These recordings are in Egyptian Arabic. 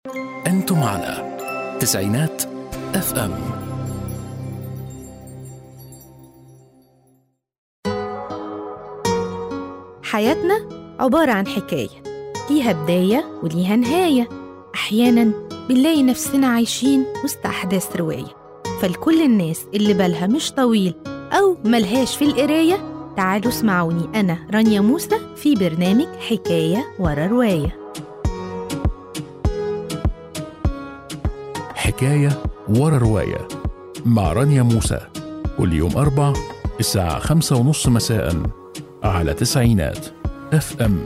أنتم على تسعينات اف ام حياتنا عبارة عن حكاية ليها بداية وليها نهاية أحيانا بنلاقي نفسنا عايشين وسط أحداث رواية فلكل الناس اللي بالها مش طويل أو ملهاش في القراية تعالوا اسمعوني أنا رانيا موسى في برنامج حكاية ورا رواية حكاية ورا رواية مع رانيا موسى كل يوم أربع الساعة خمسة ونص مساء على تسعينات اف ام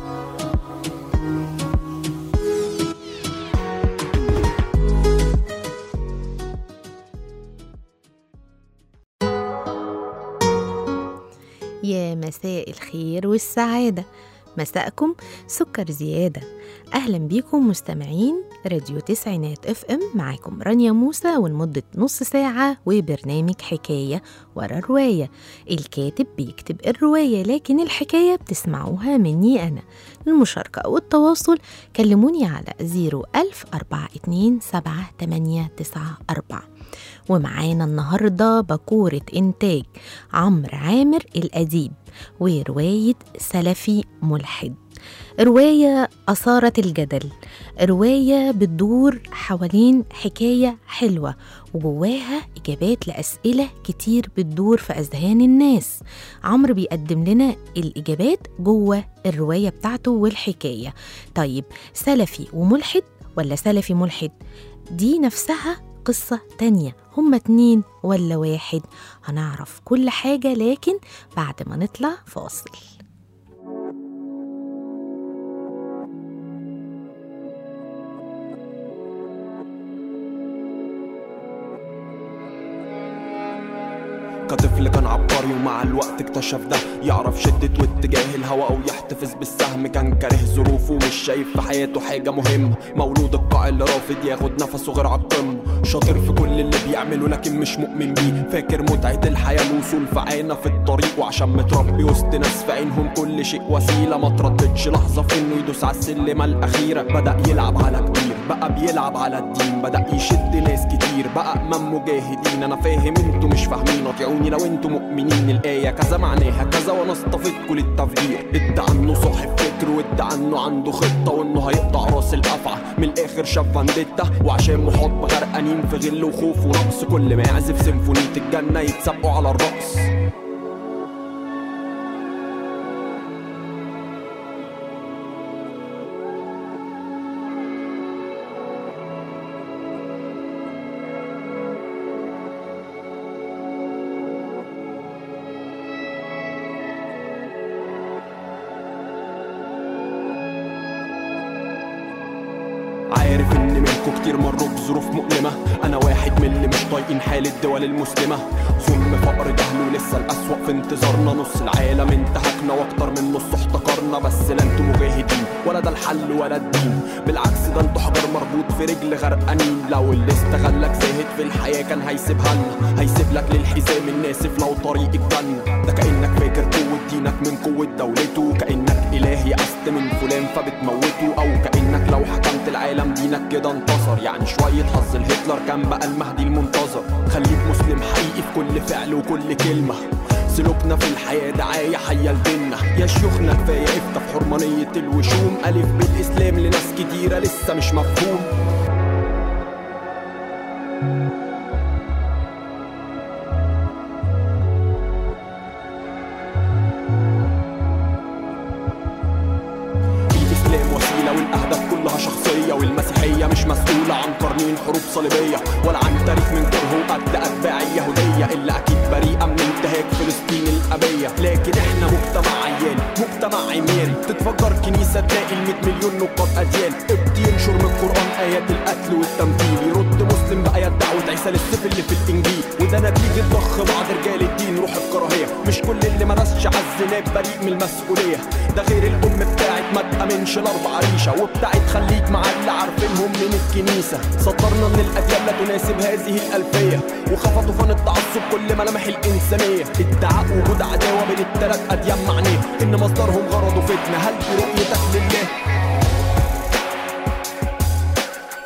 يا مساء الخير والسعادة مساءكم سكر زيادة أهلا بيكم مستمعين راديو تسعينات اف ام معاكم رانيا موسى ولمدة نص ساعة وبرنامج حكاية ورا رواية الكاتب بيكتب الرواية لكن الحكاية بتسمعوها مني أنا للمشاركة والتواصل كلموني على 01000 427 ومعانا النهاردة بكورة إنتاج عمرو عامر الأديب ورواية سلفي ملحد رواية أثارت الجدل رواية بتدور حوالين حكاية حلوة وجواها إجابات لأسئلة كتير بتدور في أذهان الناس عمرو بيقدم لنا الإجابات جوه الرواية بتاعته والحكاية طيب سلفي وملحد ولا سلفي ملحد دي نفسها قصة تانية هما اتنين ولا واحد هنعرف كل حاجة لكن بعد ما نطلع فاصل كطفل كان عبقري ومع الوقت اكتشف ده يعرف شدة واتجاه الهواء او يحتفظ بالسهم كان كاره ظروفه مش شايف في حياته حاجة مهمة مولود القاع اللي رافض ياخد نفسه غير عالقمة شاطر في كل اللي بيعمله لكن مش مؤمن بيه فاكر متعة الحياة الوصول في عينه في الطريق وعشان متربي وسط ناس في عينهم كل شيء وسيلة ما ترددش لحظة في انه يدوس على السلمة الأخيرة بدأ يلعب على كبير بقى بيلعب على الدين بدأ يشد ناس كتير بقى أمام مجاهدين أنا فاهم انتوا مش فاهمين اطيعوني لو انتوا مؤمنين الآية كذا معناها كذا وأنا اصطفيتكوا للتفجير ادى عنه صاحب فكر وادى عنه عنده خطة وانه هيقطع راس الأفعى من الآخر شاف فانديتا وعشان محاط بغرقانين في غل وخوف ونقص كل ما يعزف سيمفونية الجنة يتسابقوا على الرقص عارف ان منكم كتير مروا بظروف مؤلمة انا واحد من اللي مش طايقين حال الدول المسلمة ظلم فقر جهل ولسه الاسوأ في انتظارنا نص العالم انتهكنا واكتر من نص احتقرنا بس لا انتوا مجاهدين ولا ده الحل ولا الدين بالعكس ده انتوا حجر مربوط في رجل غرقانين لو اللي استغلك زاهد في الحياة كان هيسيبها لنا هيسيب لك للحزام الناسف لو طريق الجنة ده كأنك فاكر قوة دينك من قوة دولته كأنك إله يأست من فلان فبتموته أو كأنك لو حكمت العالم دينك كده انتصر يعني شوية حظ الهتلر كان بقى المهدي المنتظر خليك مسلم حقيقي في كل فعل وكل كلمة سلوكنا في الحياة دعاية حية لديننا يا شيوخنا كفاية افتح حرمانية الوشوم ألف بالإسلام لناس كتيرة لسه مش مفهوم الإسلام وسيلة والأهداف كلها شخصية والمسيحية مش مسؤولة عن قرنين حروب صليبية ولا عن تاريخ من كره وقتل أتباع اليهودية اللي أكيد بريئة من انتهاك فلسطين الأبية لكن إحنا مجتمع عيان مجتمع عمياني تتفجر كنيسة تلاقي ال 100 مليون نقاط أديان ابتي ينشر من القرآن آيات القتل والتمثيل يرد مسلم بآيات دعوة عيسى للسيف اللي في الإنجيل وده نتيجة ضخ بعض رجال الدين روح الكراهية مش كل اللي مرسش على الزناب بريء من المسؤولية ده غير الأم بتاعت ما تأمنش الأربع ريشة وبتاعت خليك مع اللي عارفينهم من الكنيسة صدرنا من الأديان لا تناسب هذه الألفية وخفضوا فن التعصب كل ملامح الإنسانية ادعاء وجود عداوة بين التلات أديان معنيه إن مصدرهم غرض فتنة هل في رؤيتك لله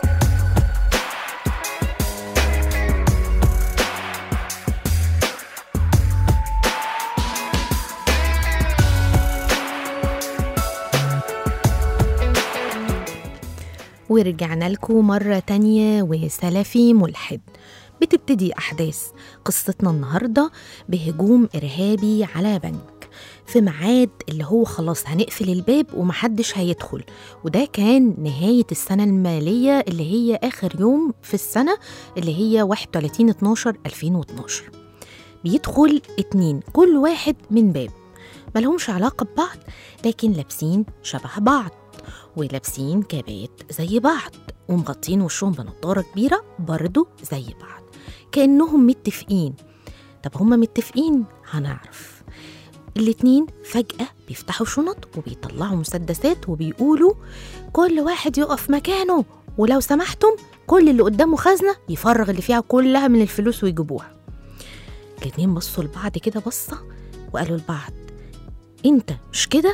ورجعنا لكم مرة تانية وسلفي ملحد بتبتدي أحداث قصتنا النهاردة بهجوم إرهابي على بنك في ميعاد اللي هو خلاص هنقفل الباب ومحدش هيدخل وده كان نهاية السنة المالية اللي هي آخر يوم في السنة اللي هي 31 12 2012 بيدخل اتنين كل واحد من باب ملهمش علاقة ببعض لكن لابسين شبه بعض ولابسين كابات زي بعض ومغطين وشهم بنضارة كبيرة برضو زي بعض كأنهم متفقين طب هما متفقين هنعرف الاتنين فجأة بيفتحوا شنط وبيطلعوا مسدسات وبيقولوا كل واحد يقف مكانه ولو سمحتم كل اللي قدامه خزنة يفرغ اللي فيها كلها من الفلوس ويجيبوها الاتنين بصوا لبعض كده بصة وقالوا لبعض انت مش كده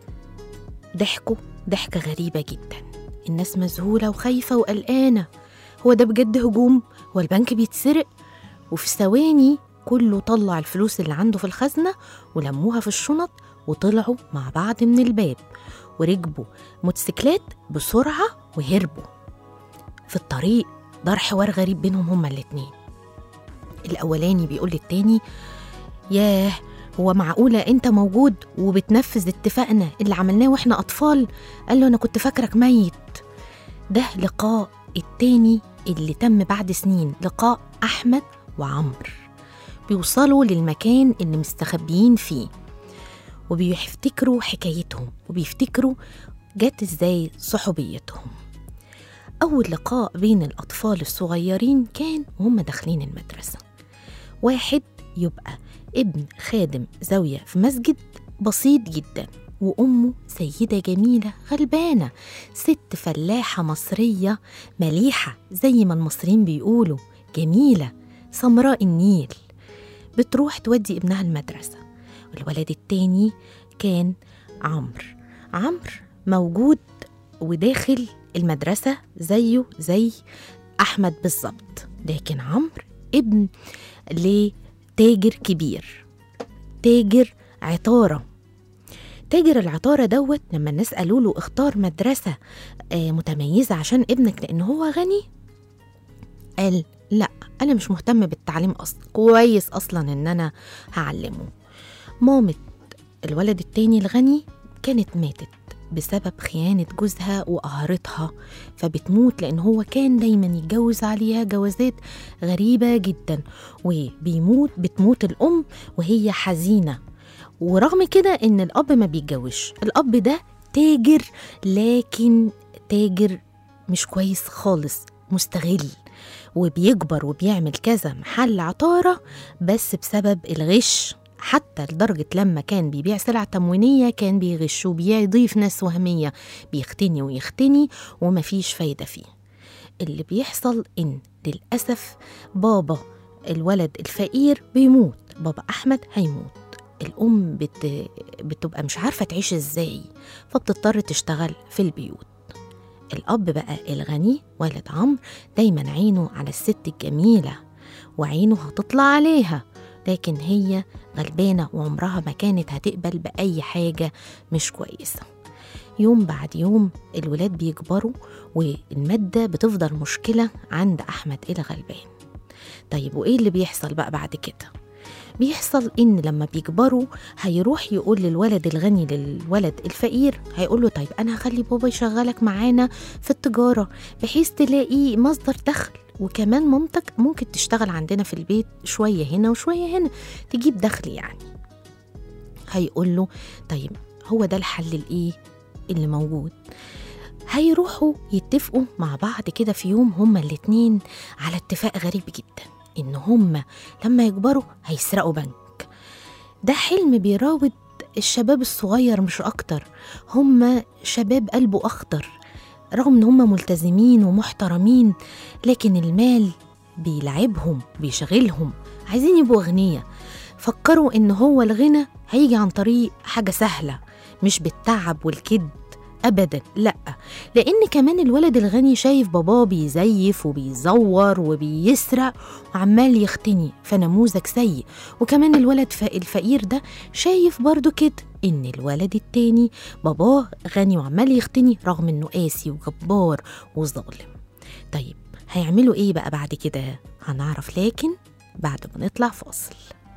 ضحكوا ضحكة غريبة جدا الناس مذهولة وخايفة وقلقانة هو ده بجد هجوم هو البنك بيتسرق وفي ثواني كله طلع الفلوس اللي عنده في الخزنة ولموها في الشنط وطلعوا مع بعض من الباب وركبوا موتوسيكلات بسرعة وهربوا في الطريق دار حوار غريب بينهم هما الاتنين الأولاني بيقول للتاني ياه هو معقولة أنت موجود وبتنفذ اتفاقنا اللي عملناه وإحنا أطفال؟ قال له أنا كنت فاكرك ميت ده لقاء التاني اللي تم بعد سنين لقاء أحمد وعمرو بيوصلوا للمكان اللي مستخبيين فيه وبيفتكروا حكايتهم وبيفتكروا جت ازاي صحوبيتهم أول لقاء بين الأطفال الصغيرين كان وهم داخلين المدرسة واحد يبقى ابن خادم زاوية في مسجد بسيط جدا وأمه سيدة جميلة غلبانة ست فلاحة مصرية مليحة زي ما المصريين بيقولوا جميلة سمراء النيل بتروح تودي ابنها المدرسة والولد التاني كان عمرو عمرو موجود وداخل المدرسة زيه زي أحمد بالظبط لكن عمرو ابن لتاجر كبير تاجر عطارة تاجر العطارة دوت لما الناس قالوا له اختار مدرسة آه، متميزة عشان ابنك لأن هو غني قال لا أنا مش مهتم بالتعليم أصلا كويس أصلا إن أنا هعلمه مامة الولد التاني الغني كانت ماتت بسبب خيانة جوزها وقهرتها فبتموت لأن هو كان دايما يتجوز عليها جوازات غريبة جدا وبيموت بتموت الأم وهي حزينة ورغم كده إن الأب ما بيتجوزش الأب ده تاجر لكن تاجر مش كويس خالص مستغل وبيكبر وبيعمل كذا محل عطارة بس بسبب الغش حتى لدرجة لما كان بيبيع سلع تموينية كان بيغش وبيضيف ناس وهمية بيختني ويختني ومفيش فايدة فيه اللي بيحصل إن للأسف بابا الولد الفقير بيموت بابا أحمد هيموت الأم بت... بتبقى مش عارفة تعيش إزاي فبتضطر تشتغل في البيوت الأب بقى الغني والد عمرو دايما عينه على الست الجميلة وعينه هتطلع عليها لكن هي غلبانة وعمرها ما كانت هتقبل بأي حاجة مش كويسة يوم بعد يوم الولاد بيكبروا والمادة بتفضل مشكلة عند أحمد الغلبان طيب وإيه اللي بيحصل بقى بعد كده؟ بيحصل إن لما بيكبروا هيروح يقول للولد الغني للولد الفقير هيقول له طيب أنا هخلي بابا يشغلك معانا في التجارة بحيث تلاقي مصدر دخل وكمان مامتك ممكن تشتغل عندنا في البيت شوية هنا وشوية هنا تجيب دخل يعني هيقول له طيب هو ده الحل الإيه اللي موجود هيروحوا يتفقوا مع بعض كده في يوم هما الاتنين على اتفاق غريب جدا إن هما لما يكبروا هيسرقوا بنك ده حلم بيراود الشباب الصغير مش أكتر هما شباب قلبه أخضر رغم إن هما ملتزمين ومحترمين لكن المال بيلعبهم بيشغلهم عايزين يبقوا أغنياء فكروا إن هو الغنى هيجي عن طريق حاجة سهلة مش بالتعب والكد ابدا لا لان كمان الولد الغني شايف باباه بيزيف وبيزور وبيسرق وعمال يختني فنموذج سيء وكمان الولد ف- الفقير ده شايف برضو كده ان الولد التاني باباه غني وعمال يختني رغم انه قاسي وجبار وظالم طيب هيعملوا ايه بقى بعد كده هنعرف لكن بعد ما نطلع فاصل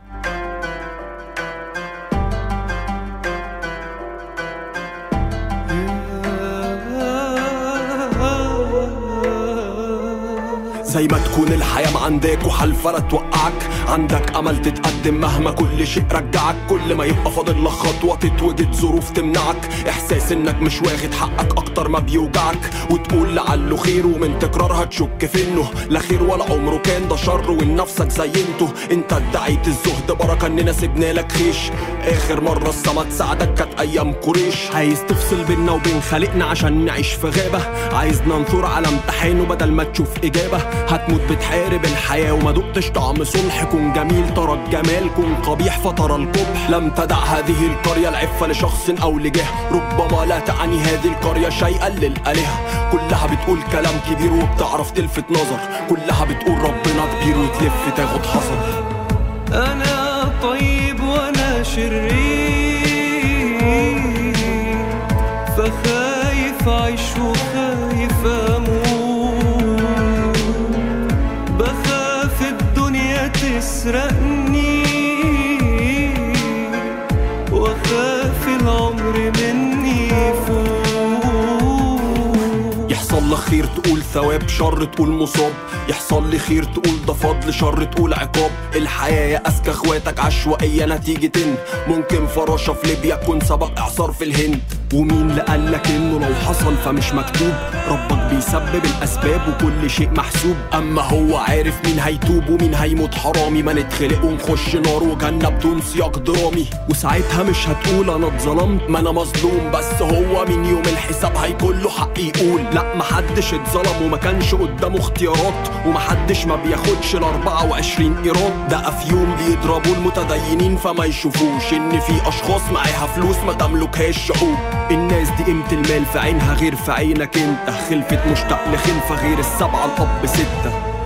زي ما تكون الحياة ما عندك وحالفة لا توقعك عندك أمل تتقدم مهما كل شيء رجعك كل ما يبقى فاضل لك خطوة تتوجد ظروف تمنعك إحساس إنك مش واخد حقك أكتر ما بيوجعك وتقول لعله خير ومن تكرارها تشك في إنه لا خير ولا عمره كان ده شر ولنفسك زينته أنت ادعيت الزهد بركة إننا سيبنا لك خيش آخر مرة السما تساعدك كانت أيام قريش عايز تفصل بينا وبين خالقنا عشان نعيش في غابة عايزنا نثور على امتحانه بدل ما تشوف إجابة هتموت بتحارب الحياة وما دقتش طعم صلح كن جميل ترى الجمال كن قبيح فترى القبح لم تدع هذه القرية العفة لشخص أو لجهة ربما لا تعني هذه القرية شيئا للآلهة كلها بتقول كلام كبير وبتعرف تلفت نظر كلها بتقول ربنا كبير وتلف تاخد حذر أنا طيب وأنا شرير فخايف أعيش وخايف أموت بخاف الدنيا تسرقني وأخاف العمر مني يفوت يحصل لك خير تقول ثواب شر تقول مصاب يحصل لي خير تقول ده فضل شر تقول عقاب الحياة يا أذكى اخواتك عشوائية نتيجة إن ممكن فراشة في ليبيا تكون سبق إعصار في الهند ومين اللي قالك إنه لو حصل فمش مكتوب ربك بيسبب الأسباب وكل شيء محسوب أما هو عارف مين هيتوب ومين هيموت حرامي ما نتخلق ونخش نار وجنة بدون سياق درامي وساعتها مش هتقول أنا اتظلمت ما أنا مظلوم بس هو من يوم الحساب هيكون له حق يقول لا محدش اتظلم وما كانش قدامه اختيارات ومحدش ما بياخدش ال 24 ايراد ده افيوم بيضربوا المتدينين فما يشوفوش ان في اشخاص معاها فلوس ما تملكهاش شعوب الناس دي قيمة المال في عينها غير في عينك انت خلفة مشتاق لخلفة غير السبعة الاب ستة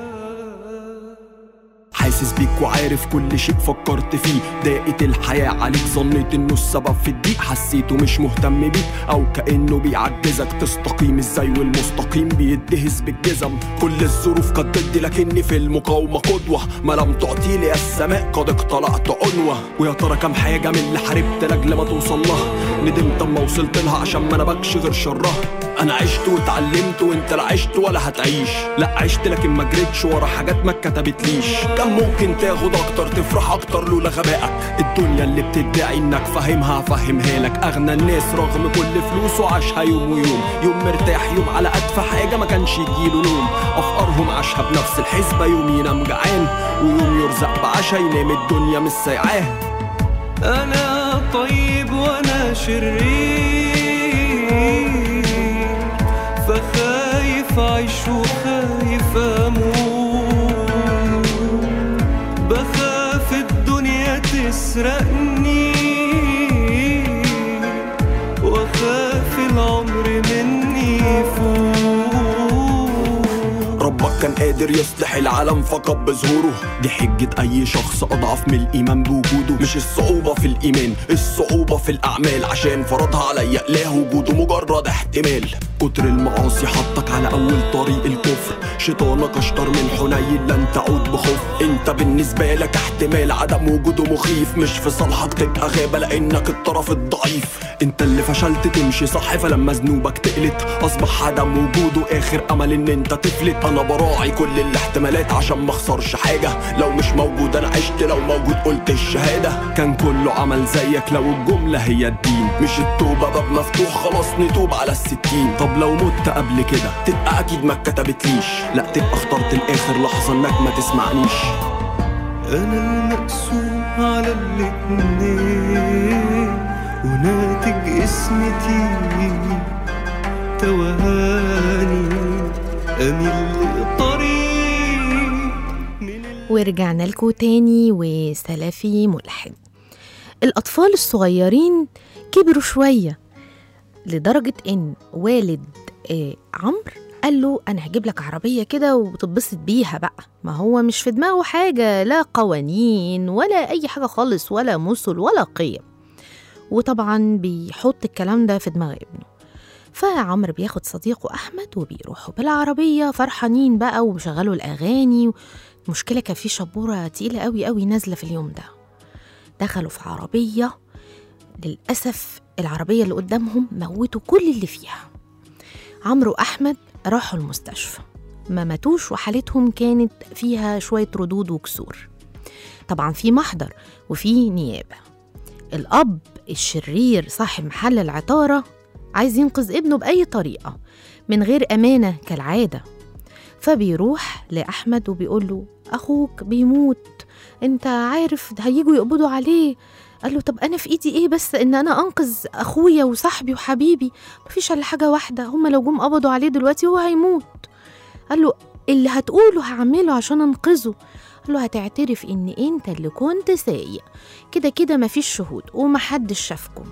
حاسس بيك وعارف كل شيء فكرت فيه ضاقت الحياة عليك ظنيت انه السبب في الضيق حسيته مش مهتم بيك او كأنه بيعجزك تستقيم ازاي والمستقيم بيدهس بالجزم كل الظروف كانت ضدي لكني في المقاومة قدوة ما لم تعطي لي السماء قد اقتلعت عنوة ويا ترى كم حاجة من اللي حاربت لاجل ما توصل لها ندمت اما وصلت لها عشان ما نبكش غير شرها انا عشت واتعلمت وانت لا عشت ولا هتعيش لا عشت لكن ما جريتش ورا حاجات ما اتكتبتليش كان ممكن تاخد اكتر تفرح اكتر لولا غبائك الدنيا اللي بتدعي انك فاهمها هفهمها لك اغنى الناس رغم كل فلوسه عاشها يوم ويوم يوم مرتاح يوم على ادفى حاجه ما كانش يجيله نوم افقرهم عاشها بنفس الحسبه يوم ينام جعان ويوم يرزق بعشا ينام الدنيا مش سايعاه أنا طيب وأنا شرير فخايف أعيش وخايف أموت بخاف الدنيا تسرقني وأخاف العمر مني يفوت ربك كان قادر يصلح العالم فقط بظهوره دي حجة أي شخص أضعف من الإيمان بوجوده مش الصعوبة في الإيمان الصعوبة في الأعمال عشان فرضها عليا إله وجوده مجرد احتمال كتر المعاصي حطك على أول طريق الكفر شيطانك أشطر من حنين لن تعود بخوف أنت بالنسبة لك احتمال عدم وجوده مخيف مش في صالحك تبقى غابة لأنك الطرف الضعيف أنت اللي فشلت تمشي صح فلما ذنوبك تقلت أصبح عدم وجوده آخر أمل إن أنت تفلت أنا براعي كل الاحتمالات عشان ما اخسرش حاجة لو مش موجود أنا عشت لو موجود قلت الشهادة كان كله عمل زيك لو الجملة هي الدين مش التوبة باب مفتوح خلاص نتوب على الستين طب لو مت قبل كده تبقى أكيد ما اتكتبتليش لا تبقى اخترت الآخر لحظة إنك ما تسمعنيش أنا المقسوم على الاتنين وناتج اسمتي توهاني أميل لطريق من ورجعنا لكم تاني وسلفي ملحد الأطفال الصغيرين كبروا شوية لدرجة إن والد آه عمرو قال له أنا هجيب لك عربية كده وتتبسط بيها بقى ما هو مش في دماغه حاجة لا قوانين ولا أي حاجة خالص ولا مثل ولا قيم وطبعا بيحط الكلام ده في دماغ ابنه فعمرو بياخد صديقه أحمد وبيروحوا بالعربية فرحانين بقى وبيشغلوا الأغاني المشكلة كان في شبورة تقيلة قوي قوي نازلة في اليوم ده دخلوا في عربية للأسف العربية اللي قدامهم موتوا كل اللي فيها عمرو وأحمد راحوا المستشفى ما ماتوش وحالتهم كانت فيها شوية ردود وكسور طبعا في محضر وفي نيابة الأب الشرير صاحب محل العطارة عايز ينقذ ابنه بأي طريقة من غير أمانة كالعادة فبيروح لأحمد وبيقول له أخوك بيموت أنت عارف هيجوا يقبضوا عليه قال له طب أنا في إيدي إيه بس إن أنا أنقذ أخويا وصاحبي وحبيبي مفيش إلا حاجة واحدة هما لو جم قبضوا عليه دلوقتي هو هيموت قال له اللي هتقوله هعمله عشان أنقذه قال له هتعترف إن أنت اللي كنت سايق كده كده مفيش شهود ومحدش شافكم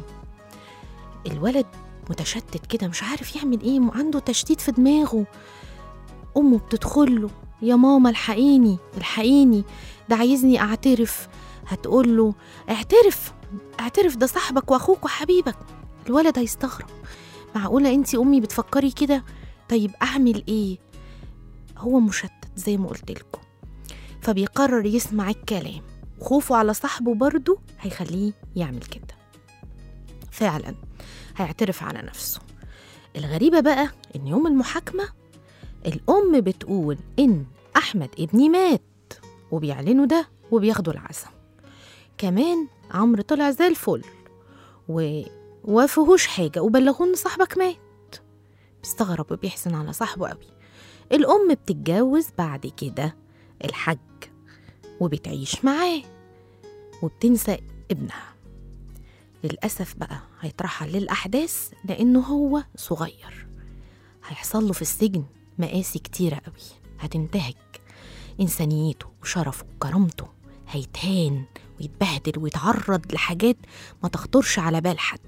الولد متشتت كده مش عارف يعمل ايه عنده تشتيت في دماغه امه بتدخله يا ماما الحقيني الحقيني ده عايزني اعترف هتقول له اعترف اعترف ده صاحبك واخوك وحبيبك الولد هيستغرب معقولة انتي امي بتفكري كده طيب اعمل ايه هو مشتت زي ما قلت لكم فبيقرر يسمع الكلام خوفه على صاحبه برضه هيخليه يعمل كده فعلا هيعترف على نفسه الغريبة بقى إن يوم المحاكمة الأم بتقول إن أحمد ابني مات وبيعلنوا ده وبياخدوا العزم كمان عمرو طلع زي الفل و وفيهوش حاجة وبلغوه إن صاحبك مات بيستغرب وبيحزن على صاحبه قوي الأم بتتجوز بعد كده الحج وبتعيش معاه وبتنسى ابنها للأسف بقى هيترحل للأحداث لأنه هو صغير هيحصل له في السجن مقاسي كتيرة قوي هتنتهك إنسانيته وشرفه وكرامته هيتهان ويتبهدل ويتعرض لحاجات ما تخطرش على بال حد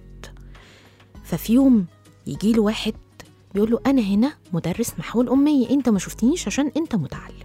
ففي يوم يجيله واحد بيقول له أنا هنا مدرس محو الأمية أنت ما شفتنيش عشان أنت متعلم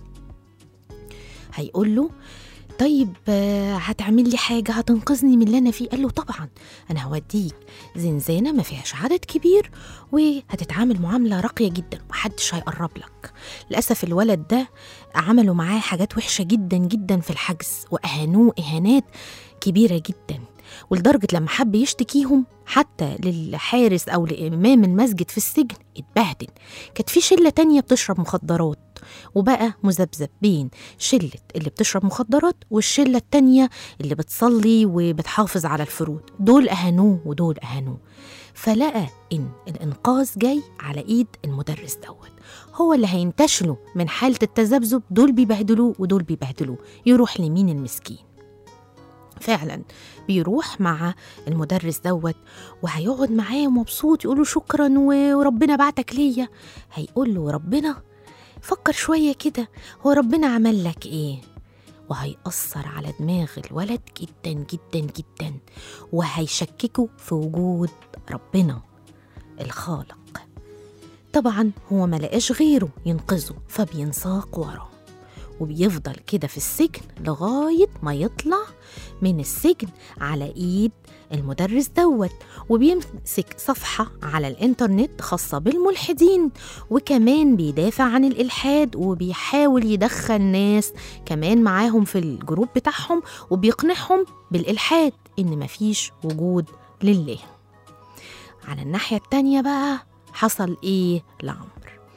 هيقول له طيب آه، هتعمل لي حاجة هتنقذني من اللي أنا فيه قال له طبعا أنا هوديك زنزانة ما فيهاش عدد كبير وهتتعامل معاملة راقية جدا محدش هيقرب لك للأسف الولد ده عملوا معاه حاجات وحشة جدا جدا في الحجز وأهانوه إهانات كبيرة جدا ولدرجة لما حب يشتكيهم حتى للحارس أو لإمام المسجد في السجن اتبهدل كانت في شلة تانية بتشرب مخدرات وبقى مذبذب بين شلة اللي بتشرب مخدرات والشلة التانية اللي بتصلي وبتحافظ على الفروض دول أهانوه ودول أهانوه فلقى إن الإنقاذ جاي على إيد المدرس دوت هو اللي هينتشله من حالة التذبذب دول بيبهدلوه ودول بيبهدلوه يروح لمين المسكين فعلا بيروح مع المدرس دوت وهيقعد معاه مبسوط يقول له شكرا و- وربنا بعتك ليا هيقول له ربنا فكر شوية كده هو ربنا عمل لك ايه وهيأثر على دماغ الولد جدا جدا جدا وهيشككه في وجود ربنا الخالق طبعا هو ما لقاش غيره ينقذه فبينساق وراه وبيفضل كده في السجن لغاية ما يطلع من السجن على إيد المدرس دوت وبيمسك صفحة على الإنترنت خاصة بالملحدين وكمان بيدافع عن الإلحاد وبيحاول يدخل ناس كمان معاهم في الجروب بتاعهم وبيقنعهم بالإلحاد إن مفيش وجود لله على الناحية التانية بقى حصل إيه لعمرو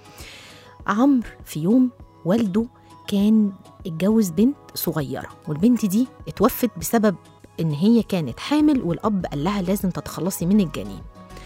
عمرو في يوم والده كان اتجوز بنت صغيرة والبنت دي اتوفت بسبب إن هي كانت حامل والأب قال لها لازم تتخلصي من الجنين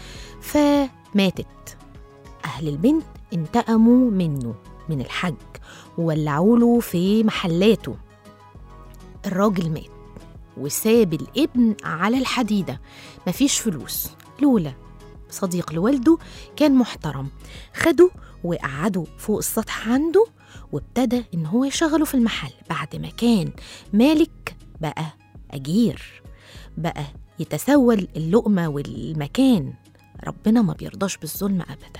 فماتت أهل البنت انتقموا منه من الحج وولعوا له في محلاته الراجل مات وساب الابن على الحديدة مفيش فلوس لولا صديق لوالده كان محترم خده وقعده فوق السطح عنده وابتدى إن هو يشغله في المحل بعد ما كان مالك بقى أجير بقى يتسول اللقمة والمكان ربنا ما بيرضاش بالظلم أبدا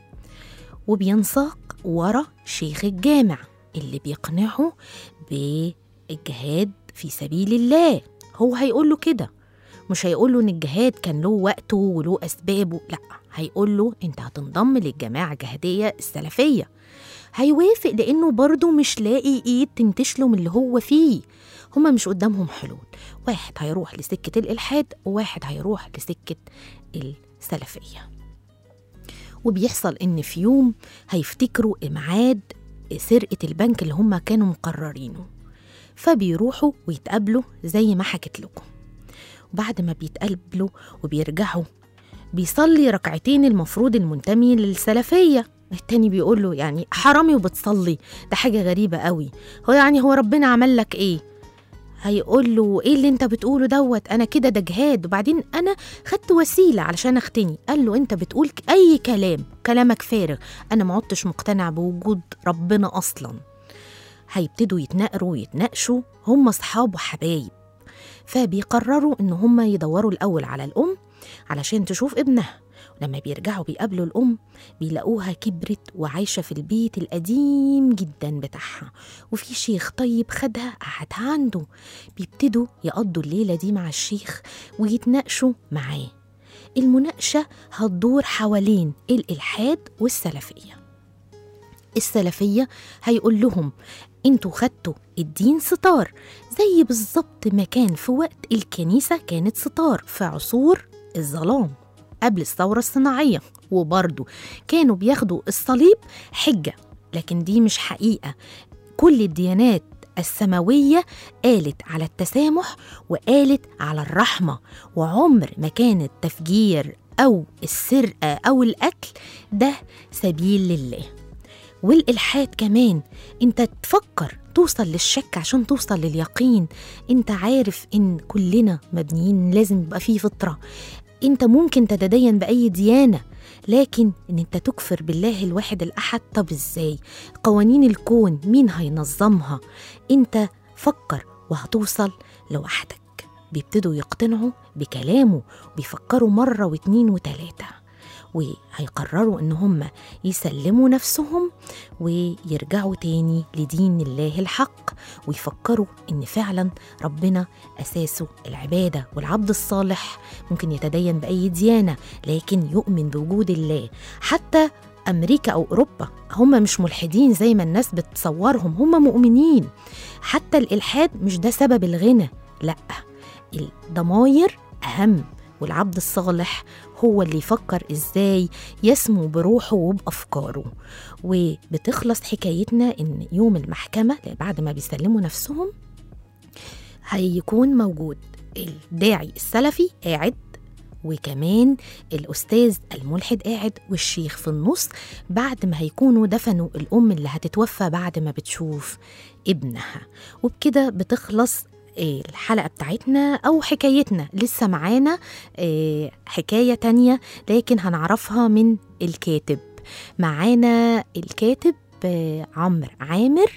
وبينساق ورا شيخ الجامع اللي بيقنعه بالجهاد في سبيل الله هو هيقول له كده مش هيقول له ان الجهاد كان له وقته وله اسبابه لا هيقول له انت هتنضم للجماعه الجهاديه السلفيه هيوافق لانه برضه مش لاقي ايد تنتشله من اللي هو فيه هما مش قدامهم حلول واحد هيروح لسكه الالحاد وواحد هيروح لسكه السلفيه وبيحصل ان في يوم هيفتكروا ميعاد سرقه البنك اللي هما كانوا مقررينه فبيروحوا ويتقابلوا زي ما حكيت لكم وبعد ما بيتقابلوا وبيرجعوا بيصلي ركعتين المفروض المنتمي للسلفية التاني بيقول له يعني حرامي وبتصلي ده حاجة غريبة قوي هو يعني هو ربنا عمل لك ايه هيقول له ايه اللي انت بتقوله دوت انا كده ده جهاد وبعدين انا خدت وسيله علشان اختني قال له انت بتقول اي كلام كلامك فارغ انا ما عدتش مقتنع بوجود ربنا اصلا هيبتدوا يتناقروا ويتناقشوا هم اصحاب وحبايب فبيقرروا ان هم يدوروا الاول على الام علشان تشوف ابنها ولما بيرجعوا بيقابلوا الأم بيلاقوها كبرت وعايشة في البيت القديم جدا بتاعها وفي شيخ طيب خدها قعدها عنده بيبتدوا يقضوا الليلة دي مع الشيخ ويتناقشوا معاه المناقشة هتدور حوالين الإلحاد والسلفية السلفية هيقول لهم انتوا خدتوا الدين ستار زي بالظبط ما كان في وقت الكنيسة كانت ستار في عصور الظلام قبل الثورة الصناعية وبرضه كانوا بياخدوا الصليب حجة لكن دي مش حقيقة كل الديانات السماوية قالت على التسامح وقالت على الرحمة وعمر ما كان التفجير أو السرقة أو القتل ده سبيل لله والإلحاد كمان أنت تفكر توصل للشك عشان توصل لليقين أنت عارف إن كلنا مبنيين لازم يبقى فيه فطرة أنت ممكن تتدين بأي ديانة لكن ان انت تكفر بالله الواحد الاحد طب ازاي قوانين الكون مين هينظمها انت فكر وهتوصل لوحدك بيبتدوا يقتنعوا بكلامه بيفكروا مرة واتنين وتلاتة وهيقرروا ان هم يسلموا نفسهم ويرجعوا تاني لدين الله الحق ويفكروا ان فعلا ربنا اساسه العباده والعبد الصالح ممكن يتدين باي ديانه لكن يؤمن بوجود الله حتى امريكا او اوروبا هم مش ملحدين زي ما الناس بتصورهم هم مؤمنين حتى الالحاد مش ده سبب الغنى لا الضماير اهم والعبد الصالح هو اللي يفكر ازاي يسمو بروحه وبافكاره وبتخلص حكايتنا ان يوم المحكمه بعد ما بيسلموا نفسهم هيكون موجود الداعي السلفي قاعد وكمان الأستاذ الملحد قاعد والشيخ في النص بعد ما هيكونوا دفنوا الأم اللي هتتوفى بعد ما بتشوف ابنها وبكده بتخلص الحلقة بتاعتنا أو حكايتنا لسه معانا حكاية تانية لكن هنعرفها من الكاتب معانا الكاتب عمرو عامر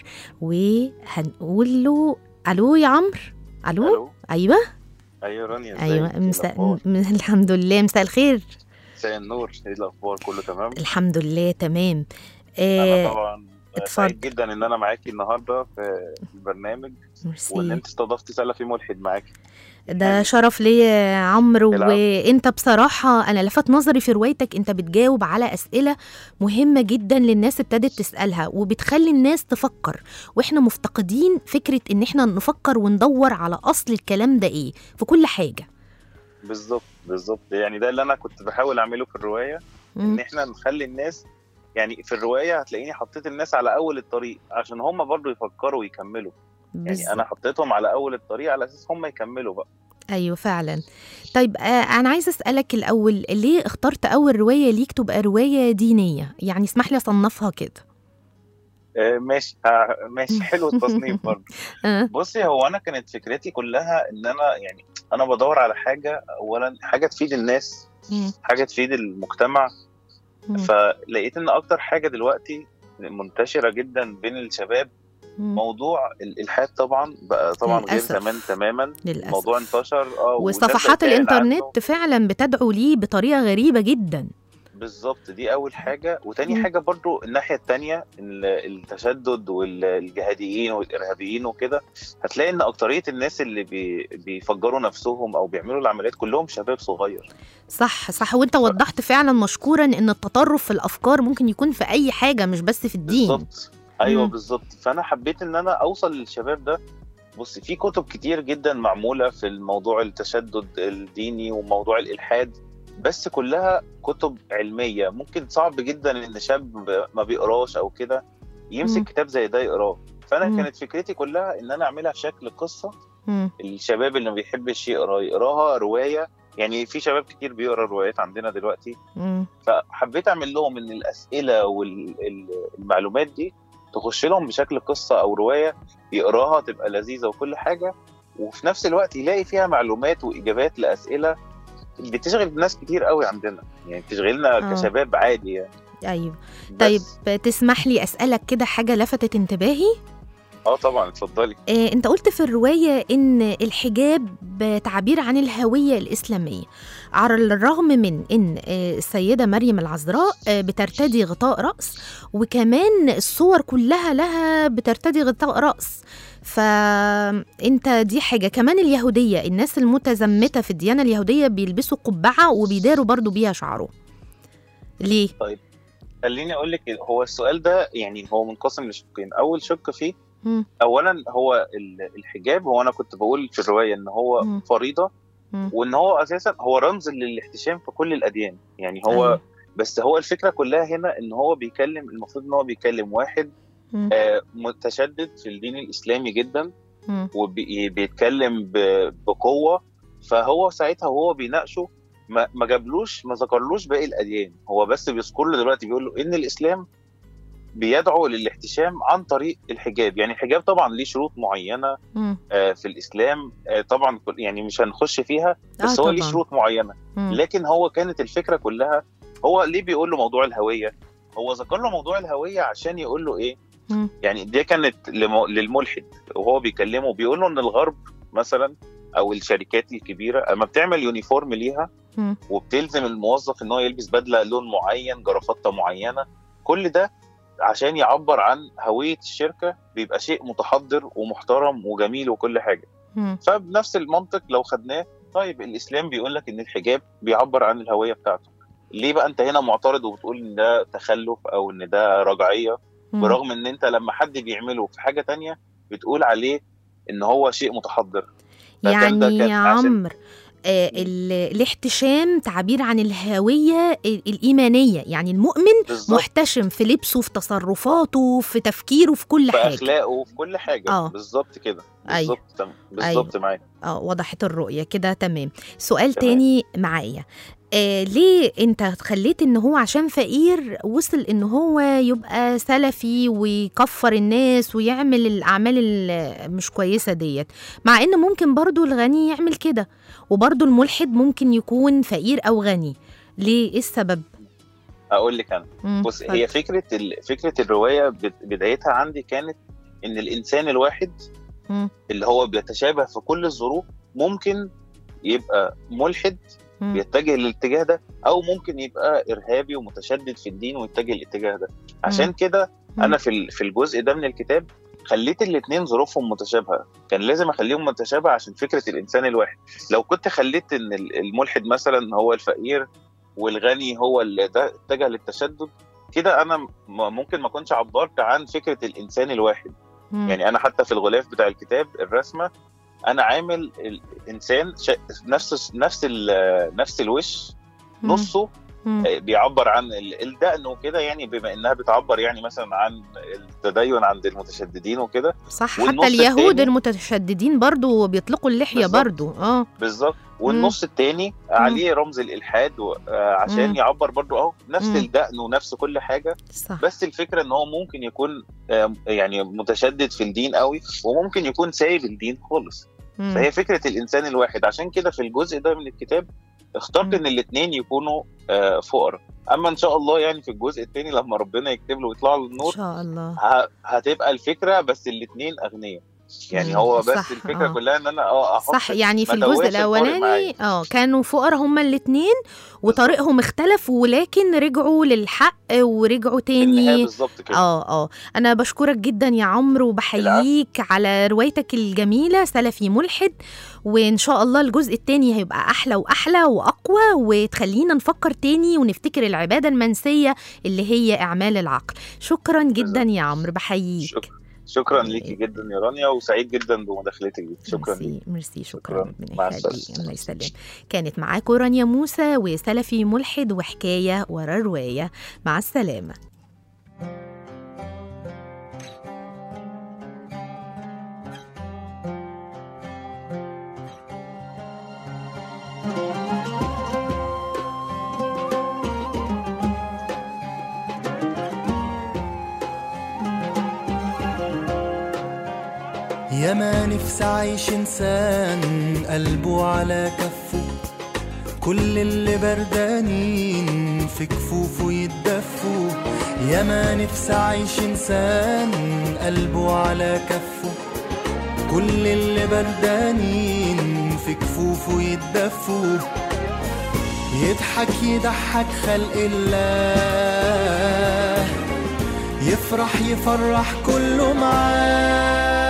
وهنقول له ألو يا عمرو ألو, ألو. أيوة ايوه رانيا أيوة مساء الحمد لله مساء الخير مساء النور ايه الاخبار كله تمام الحمد لله تمام انا طبعا اتفضل. سعيد جدا ان انا معاكي النهارده في البرنامج وان ميرسي انت استضفتي سلفي ملحد معاكي ده شرف ليا يا عمرو العفو. وانت بصراحة انا لفت نظري في روايتك انت بتجاوب على اسئلة مهمة جدا للناس ابتدت تسألها وبتخلي الناس تفكر واحنا مفتقدين فكرة ان احنا نفكر وندور على اصل الكلام ده ايه في كل حاجة بالظبط بالظبط يعني ده اللي انا كنت بحاول اعمله في الروايه ان مم. احنا نخلي الناس يعني في الروايه هتلاقيني حطيت الناس على اول الطريق عشان هم برضو يفكروا ويكملوا يعني بالظبط. انا حطيتهم على اول الطريق على اساس هم يكملوا بقى ايوه فعلا طيب آه انا عايزه اسالك الاول ليه اخترت اول روايه ليك تبقى روايه دينيه يعني اسمح لي اصنفها كده آه ماشي آه ماشي حلو التصنيف برضو آه. بصي هو انا كانت فكرتي كلها ان انا يعني انا بدور على حاجه اولا حاجه تفيد الناس مم. حاجه تفيد المجتمع مم. فلقيت ان اكتر حاجه دلوقتي منتشره جدا بين الشباب مم. موضوع الالحاد طبعا بقى طبعا غير للأسف. زمان تماما للأسف الموضوع انتشر اه والناس وصفحات بقت تعلن عنه. الإنترنت فعلا بتدعو ليه بطريقة غريبة جدا بالظبط دي اول حاجه وتاني مم. حاجه برضو الناحيه التانية ال- التشدد والجهاديين والارهابيين وكده هتلاقي ان اكتريه الناس اللي بي بيفجروا نفسهم او بيعملوا العمليات كلهم شباب صغير صح صح وانت وضحت فعلا مشكورا ان التطرف في الافكار ممكن يكون في اي حاجه مش بس في الدين بالظبط ايوه مم. بالظبط فانا حبيت ان انا اوصل للشباب ده بص في كتب كتير جدا معموله في الموضوع التشدد الديني وموضوع الالحاد بس كلها كتب علميه ممكن صعب جدا ان شاب ما بيقراش او كده يمسك مم. كتاب زي ده يقراه فانا مم. كانت فكرتي كلها ان انا اعملها في شكل قصه مم. الشباب اللي ما بيحبش يقرا يقراها روايه يعني في شباب كتير بيقرا روايات عندنا دلوقتي مم. فحبيت اعمل لهم ان الاسئله والمعلومات دي تخش لهم بشكل قصه او روايه يقراها تبقى لذيذه وكل حاجه وفي نفس الوقت يلاقي فيها معلومات واجابات لاسئله بتشغل ناس كتير قوي عندنا يعني بتشغلنا آه. كشباب عادي يعني ايوه بس- طيب تسمح لي اسالك كده حاجه لفتت انتباهي اه طبعا اتفضلي آه، انت قلت في الروايه ان الحجاب تعبير عن الهويه الاسلاميه على الرغم من ان آه، السيده مريم العذراء آه، بترتدي غطاء راس وكمان الصور كلها لها بترتدي غطاء راس فانت دي حاجه كمان اليهوديه الناس المتزمته في الديانه اليهوديه بيلبسوا قبعه وبيداروا برضو بيها شعره ليه خليني اقول لك هو السؤال ده يعني هو منقسم لشقين اول شق فيه مم. اولا هو ال- الحجاب هو انا كنت بقول في الروايه ان هو مم. فريضه مم. وان هو اساسا هو رمز للاحتشام في كل الاديان يعني هو أيوة. بس هو الفكره كلها هنا ان هو بيكلم المفروض ان هو بيكلم واحد مم. آه، متشدد في الدين الاسلامي جدا مم. وبيتكلم بقوه فهو ساعتها وهو بيناقشه ما ما جابلوش ما ذكرلوش باقي الاديان هو بس بيذكر له دلوقتي بيقول له ان الاسلام بيدعو للاحتشام عن طريق الحجاب يعني الحجاب طبعا ليه شروط معينه مم. آه، في الاسلام آه، طبعا كل- يعني مش هنخش فيها بس آه هو ليه طبعاً. شروط معينه مم. لكن هو كانت الفكره كلها هو ليه بيقول له موضوع الهويه هو ذكر له موضوع الهويه عشان يقول له ايه مم. يعني دي كانت لم- للملحد وهو بيكلمه بيقول له ان الغرب مثلا او الشركات الكبيره اما بتعمل يونيفورم ليها مم. وبتلزم الموظف ان هو يلبس بدله لون معين جرافطه معينه كل ده عشان يعبر عن هويه الشركه بيبقى شيء متحضر ومحترم وجميل وكل حاجه مم. فبنفس المنطق لو خدناه طيب الاسلام بيقول لك ان الحجاب بيعبر عن الهويه بتاعته ليه بقى انت هنا معترض وبتقول ان ده تخلف او ان ده رجعيه مم. برغم ان انت لما حد بيعمله في حاجه تانية بتقول عليه ان هو شيء متحضر فكان ده يعني كان يا عشان- عمرو آه ال- الاحتشام تعبير عن الهوية ال- الإيمانية يعني المؤمن بالظبط محتشم في لبسه في تصرفاته في تفكيره في كل في حاجة اخلاقه في كل حاجه آه. بالظبط كده أيوة. بالظبط تمام. بالظبط معاك اه وضحت الرؤية كده تمام سؤال تمام. تاني معايا آه ليه انت خليت ان هو عشان فقير وصل ان هو يبقى سلفي ويكفر الناس ويعمل الاعمال اللي مش كويسة ديت مع ان ممكن برضو الغني يعمل كده وبرضو الملحد ممكن يكون فقير او غني ليه ايه السبب اقول لك انا مم، بص اتفضل. هي فكره ال... فكره الروايه بد- بدايتها عندي كانت ان الانسان الواحد مم. اللي هو بيتشابه في كل الظروف ممكن يبقى ملحد مم. بيتجه للاتجاه ده او ممكن يبقى ارهابي ومتشدد في الدين ويتجه للاتجاه ده عشان كده مم. انا في ال- في الجزء ده من الكتاب خليت الاثنين ظروفهم متشابهه كان لازم اخليهم متشابهه عشان فكره الانسان الواحد لو كنت خليت ان ال- الملحد مثلا هو الفقير والغني هو اللي ده اتجه للتشدد كده انا م- ممكن ما كنتش عبرت عن فكره الانسان الواحد مم. يعني انا حتى في الغلاف بتاع الكتاب الرسمه انا عامل الانسان شا... نفس نفس ال... نفس الوش مم. نصه مم. بيعبر عن ال- الدقن وكده يعني بما انها بتعبر يعني مثلا عن التدين عند المتشددين وكده صح والنص حتى اليهود التاني- المتشددين برضو بيطلقوا اللحية بالظبط. برضو اه بالظبط والنص التاني عليه رمز الالحاد و... آه، عشان مم. يعبر برضو اهو نفس مم. الدقن ونفس كل حاجه صح بس الفكره ان هو ممكن يكون آه، يعني متشدد في الدين قوي وممكن يكون سايب الدين خالص مم. فهي فكره الانسان الواحد عشان كده في الجزء ده من الكتاب اخترت مم. ان الاثنين يكونوا آه، فقراء اما ان شاء الله يعني في الجزء الثاني لما ربنا يكتب له ويطلع له ان النور شاء الله ه- هتبقى الفكره بس الاثنين اغنياء يعني مم، هو بس صح، الفكره آه. كلها ان انا اه احط صح يعني في ما الجزء توهش القارئ الاولاني معايا. اه كانوا فقراء هما الاثنين وطريقهم اختلف ولكن رجعوا للحق ورجعوا في النهايه تاني بالظبط كده اه اه انا بشكرك جدا يا عمرو وبحييك على روايتك الجميله سلفي ملحد وان شاء الله الجزء التاني هيبقى احلى واحلى واقوى وتخلينا نفكر تاني ونفتكر العباده المنسيه اللي هي اعمال العقل شكرا جدا يا عمرو بحييك شكرا شكرا ليكي جدا يا رانيا وسعيد جدا بمداخلتك دي شكرا ليكي ميرسي ميرسي شكرا شكراً. ربنا مع يخليك السلامة. الله يسلم كانت معاكم رانيا موسى وسلفي ملحد وحكايه ورا روايه مع السلامه يا ما نفسي عايش انسان قلبه على كفه كل اللي بردانين في كفوفه يتدفوا يا ما نفسي عايش انسان قلبه على كفه كل اللي بردانين في كفوفه يتدفوا يضحك يضحك خلق الله يفرح يفرح كله معاه